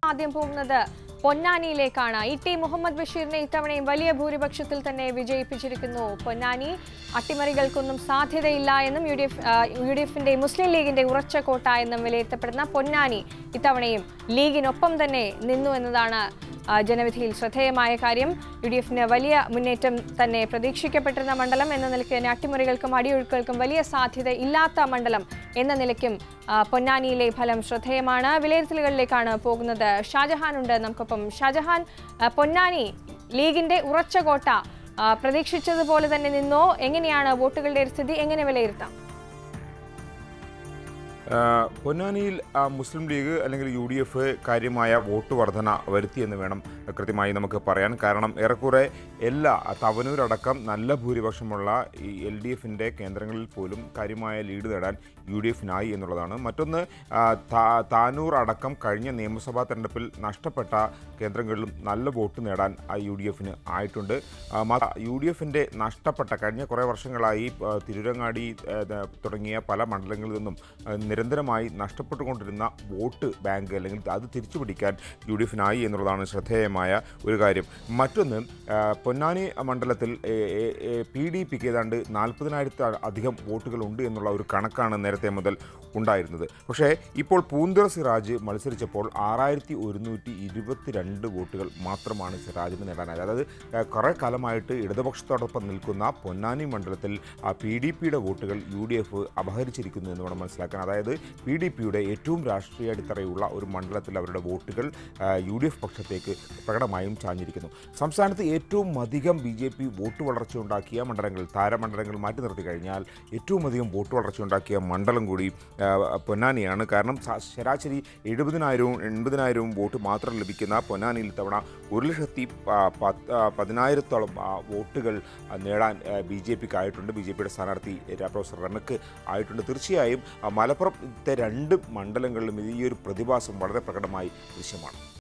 ആദ്യം പോകുന്നത് പൊന്നാനിയിലേക്കാണ് E T Muhammad ബഷീറിനെ ഇത്തവണയും വലിയ ഭൂരിപക്ഷത്തിൽ തന്നെ വിജയിപ്പിച്ചിരിക്കുന്നു പൊന്നാനി അട്ടിമറികൾക്കൊന്നും സാധ്യതയില്ല എന്നും U D F U D എഫിന്റെ മുസ്ലിം ലീഗിന്റെ ഉറച്ച കോട്ട എന്നും വിലയിരുത്തപ്പെടുന്ന പൊന്നാനി ഇത്തവണയും ലീഗിനൊപ്പം തന്നെ നിന്നു എന്നതാണ് ആ, ജനവിധിയിൽ ശ്രദ്ധേയമായ കാര്യം യു ഡി എഫിന് വലിയ മുന്നേറ്റം തന്നെ പ്രതീക്ഷിക്കപ്പെട്ടിരുന്ന മണ്ഡലം എന്ന നിലയ്ക്ക് തന്നെ അട്ടിമറികൾക്കും അടിയൊഴുക്കുകൾക്കും വലിയ സാധ്യത ഇല്ലാത്ത മണ്ഡലം എന്ന നിലയ്ക്കും ആ, പൊന്നാനിയിലെ ഫലം ശ്രദ്ധേയമാണ് വിലയിരുത്തലുകളിലേക്കാണ് പോകുന്നത് ഷാജഹാൻ ഉണ്ട് നമുക്കൊപ്പം ഷാജഹാൻ ആ, പൊന്നാനി ലീഗിന്റെ ഉറച്ച കോട്ട ആ, പ്രതീക്ഷിച്ചതുപോലെ തന്നെ നിന്നോ എങ്ങനെയാണ് വോട്ടുകളുടെ ഒരു സ്ഥിതി എങ്ങനെ വിലയിരുത്താം ആ, പൊന്നാനിയിൽ ആ, മുസ്ലിം ലീഗ് അല്ലെങ്കിൽ യു ഡി എഫ് കാര്യമായ വോട്ട് വർധന വരുത്തിയെന്ന് വേണം കൃത്യമായി നമുക്ക് പറയാൻ കാരണം ഏറെക്കുറെ എല്ലാ തവനൂരടക്കം നല്ല ഭൂരിപക്ഷമുള്ള ഈ എൽ ഡി എഫിൻ്റെ കേന്ദ്രങ്ങളിൽ പോലും കാര്യമായ ലീഡ് നേടാൻ യു ഡി എഫിനായി എന്നുള്ളതാണ് മറ്റൊന്ന് ആ, താ- താനൂർ അടക്കം കഴിഞ്ഞ നിയമസഭാ തെരഞ്ഞെടുപ്പിൽ നഷ്ടപ്പെട്ട കേന്ദ്രങ്ങളിലും നല്ല വോട്ട് നേടാൻ ആ യു ഡി എഫിന് ആയിട്ടുണ്ട് ആ, മാ- യു ഡി എഫിൻ്റെ നഷ്ടപ്പെട്ട കഴിഞ്ഞ കുറേ വർഷങ്ങളായി ആ, തിരൂരങ്ങാടി ആ, ദ- തുടങ്ങിയ പല മണ്ഡലങ്ങളിൽ നിന്നും ആ, നിരന്തരമായി നഷ്ടപ്പെട്ടുകൊണ്ടിരുന്ന വോട്ട് ബാങ്ക് അല്ലെങ്കിൽ അത് തിരിച്ചു പിടിക്കാൻ യു ഡി എഫിനായി എന്നുള്ളതാണ് ശ്രദ്ധേയമായ ഒരു കാര്യം മറ്റൊന്ന് ആ, പൊന്നാനി മണ്ഡലത്തിൽ പി ഡി പിക്ക് ഏതാണ്ട് നാൽപ്പതിനായിരത്തി അധികം വോട്ടുകൾ ഉണ്ട് എന്നുള്ള ഒരു കണക്കാണ് നേരത്തെ മുതൽ ഉണ്ടായിരുന്നത് പക്ഷേ ഇപ്പോൾ പൂന്തുറ സിറാജ് മത്സരിച്ചപ്പോൾ ആറായിരത്തി ഒരുന്നൂറ്റി ഇരുപത്തിരണ്ട് വോട്ടുകൾ മാത്രമാണ് സിറാജിന് നേടാനായത് അതായത് ആ, കുറേ കാലമായിട്ട് ഇടതുപക്ഷത്തോടൊപ്പം നിൽക്കുന്ന പൊന്നാനി മണ്ഡലത്തിൽ പി ഡി പിയുടെ വോട്ടുകൾ യു ഡി എഫ് അപഹരിച്ചിരിക്കുന്നു എന്ന് വേണം മനസ്സിലാക്കാൻ അതായത് പി ഡി പിയുടെ ഏറ്റവും രാഷ്ട്രീയ അടിത്തറയുള്ള ഒരു മണ്ഡലത്തിൽ അവരുടെ വോട്ടുകൾ യു ഡി എഫ് പക്ഷത്തേക്ക് പ്രകടമായും ചാഞ്ഞിരിക്കുന്നു സംസ്ഥാനത്ത് ഏറ്റവും അധികം ബി ജെ പി വോട്ട് വളർച്ചയുണ്ടാക്കിയ മണ്ഡലങ്ങൾ താരമണ്ഡലങ്ങൾ മാറ്റി നിർത്തി കഴിഞ്ഞാൽ ഏറ്റവും അധികം വോട്ട് വളർച്ചയുണ്ടാക്കിയ മണ്ഡലം കൂടി ആ, പൊന്നാനിയാണ് കാരണം സ- ശരാശരി എഴുപതിനായിരവും എൺപതിനായിരവും വോട്ട് മാത്രം ലഭിക്കുന്ന പൊന്നാനിയിൽ ഇത്തവണ ഒരു ലക്ഷത്തി പ- പത്ത് ആ, പതിനായിരത്തോളം ആ, വോട്ടുകൾ ആ, നേടാൻ ബി ജെ പിക്ക് ആയിട്ടുണ്ട് ബി ജെ പിയുടെ സ്ഥാനാർത്ഥി ര- പ്രൊഫസർ റണ്ണക്ക് ആയിട്ടുണ്ട് തീർച്ചയായും ആ, മലപ്പുറത്തെ രണ്ട് മണ്ഡലങ്ങളിലും ഈ ഒരു പ്രതിഭാസം വളരെ പ്രകടമായി ദൃശ്യമാണ്